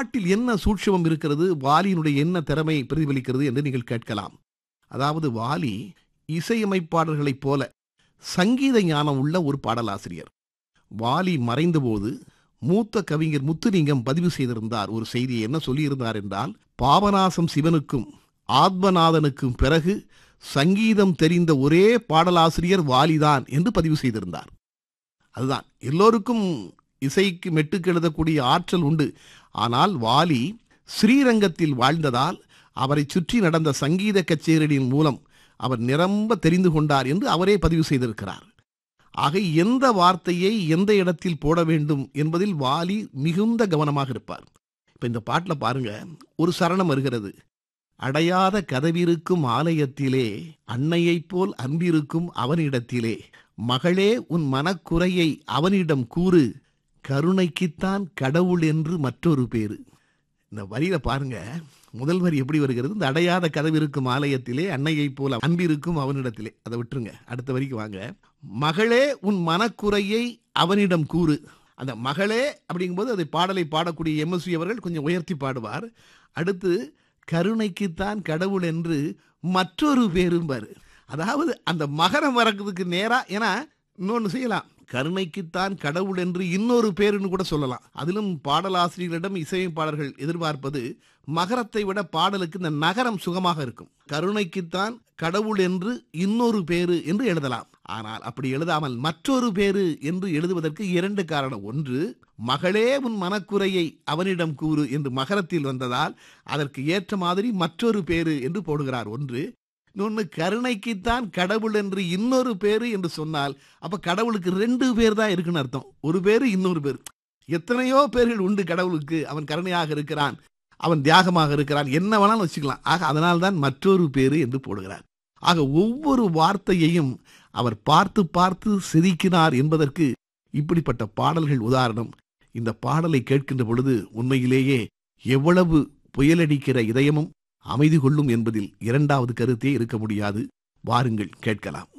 பாட்டில் என்ன சூட்சமம் இருக்கிறது வாலியினுடைய என்ன திறமை பிரதிபலிக்கிறது என்று நீங்கள் கேட்கலாம் அதாவது வாலி இசையமைப்பாளர்களைப் போல சங்கீத ஞானம் உள்ள ஒரு பாடலாசிரியர் வாலி மறைந்தபோது மூத்த கவிஞர் முத்துலிங்கம் பதிவு செய்திருந்தார் ஒரு செய்தியை என்ன சொல்லியிருந்தார் என்றால் பாபநாசம் சிவனுக்கும் ஆத்மநாதனுக்கும் பிறகு சங்கீதம் தெரிந்த ஒரே பாடலாசிரியர் வாலிதான் என்று பதிவு செய்திருந்தார் அதுதான் எல்லோருக்கும் இசைக்கு மெட்டுக்கு எழுதக்கூடிய ஆற்றல் உண்டு ஆனால் வாலி ஸ்ரீரங்கத்தில் வாழ்ந்ததால் அவரை சுற்றி நடந்த சங்கீத கச்சேரியின் மூலம் அவர் நிரம்ப தெரிந்து கொண்டார் என்று அவரே பதிவு செய்திருக்கிறார் ஆக எந்த வார்த்தையை எந்த இடத்தில் போட வேண்டும் என்பதில் வாலி மிகுந்த கவனமாக இருப்பார் இப்ப இந்த பாட்டில் பாருங்க ஒரு சரணம் வருகிறது அடையாத கதவிருக்கும் ஆலயத்திலே அன்னையைப் போல் அன்பிருக்கும் அவனிடத்திலே மகளே உன் மனக்குறையை அவனிடம் கூறு கருணைக்குத்தான் கடவுள் என்று மற்றொரு பேரு இந்த வரியில பாருங்க முதல் வரி எப்படி வருகிறது இந்த அடையாத கதவிருக்கும் ஆலயத்திலே அன்னையைப் போல அன்பிருக்கும் அவனிடத்திலே அதை விட்டுருங்க அடுத்த வரிக்கு வாங்க மகளே உன் மனக்குறையை அவனிடம் கூறு அந்த மகளே அப்படிங்கும்போது அதை பாடலை பாடக்கூடிய எம்எஸ்வி அவர்கள் கொஞ்சம் உயர்த்தி பாடுவார் அடுத்து கருணைக்குத்தான் கடவுள் என்று மற்றொரு பேரும்பாரு அதாவது அந்த மகரம் வரதுக்கு நேரா ஏன்னா இன்னொன்று செய்யலாம் கருணைக்குத்தான் கடவுள் என்று இன்னொரு பேருன்னு கூட சொல்லலாம் அதிலும் பாடலாசிரியர்களிடம் இசையமைப்பாளர்கள் எதிர்பார்ப்பது மகரத்தை விட பாடலுக்கு இந்த நகரம் சுகமாக இருக்கும் கருணைக்குத்தான் கடவுள் என்று இன்னொரு பேரு என்று எழுதலாம் ஆனால் அப்படி எழுதாமல் மற்றொரு பேரு என்று எழுதுவதற்கு இரண்டு காரணம் ஒன்று மகளே உன் மனக்குறையை அவனிடம் கூறு என்று மகரத்தில் வந்ததால் அதற்கு ஏற்ற மாதிரி மற்றொரு பேரு என்று போடுகிறார் ஒன்று இன்னொன்று கருணைக்குத்தான் கடவுள் என்று இன்னொரு பேரு என்று சொன்னால் அப்ப கடவுளுக்கு ரெண்டு பேர் தான் இருக்குன்னு அர்த்தம் ஒரு பேரு இன்னொரு பேர் எத்தனையோ பேர்கள் உண்டு கடவுளுக்கு அவன் கருணையாக இருக்கிறான் அவன் தியாகமாக இருக்கிறான் என்ன வேணாலும் வச்சுக்கலாம் ஆக அதனால் தான் மற்றொரு பேரு என்று போடுகிறார் ஆக ஒவ்வொரு வார்த்தையையும் அவர் பார்த்து பார்த்து செதுக்கினார் என்பதற்கு இப்படிப்பட்ட பாடல்கள் உதாரணம் இந்த பாடலை கேட்கின்ற பொழுது உண்மையிலேயே எவ்வளவு புயலடிக்கிற இதயமும் அமைதி கொள்ளும் என்பதில் இரண்டாவது கருத்தே இருக்க முடியாது வாருங்கள் கேட்கலாம்